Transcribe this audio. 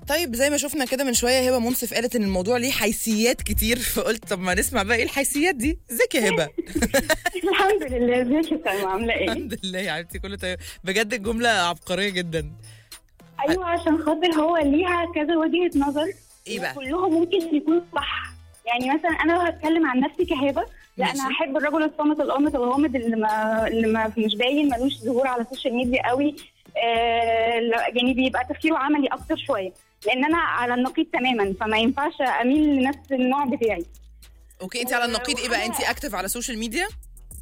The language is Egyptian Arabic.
طيب زي ما شفنا كده من شويه هبه منصف قالت ان الموضوع ليه حيثيات كتير فقلت طب ما نسمع بقى ايه الحيثيات دي ازيك يا هبه الحمد لله ازيك يا سلمى عامله ايه؟ الحمد لله يا حبيبتي كله طيب بجد الجمله عبقريه جدا ايوه عشان خاطر هو ليها كذا وجهه نظر ايه بقى كلهم ممكن يكونوا صح يعني مثلا انا لو هتكلم عن نفسي كهبه لا ماشي. انا هحب الرجل الصامت القامت الغامض اللي ما اللي ما مش باين ملوش ظهور على السوشيال ميديا قوي آه لا- يعني بيبقى تفكيره عملي اكتر شويه لان انا على النقيض تماما فما ينفعش اميل لنفس النوع بتاعي اوكي انت على النقيض ايه بقى انت اكتف على السوشيال ميديا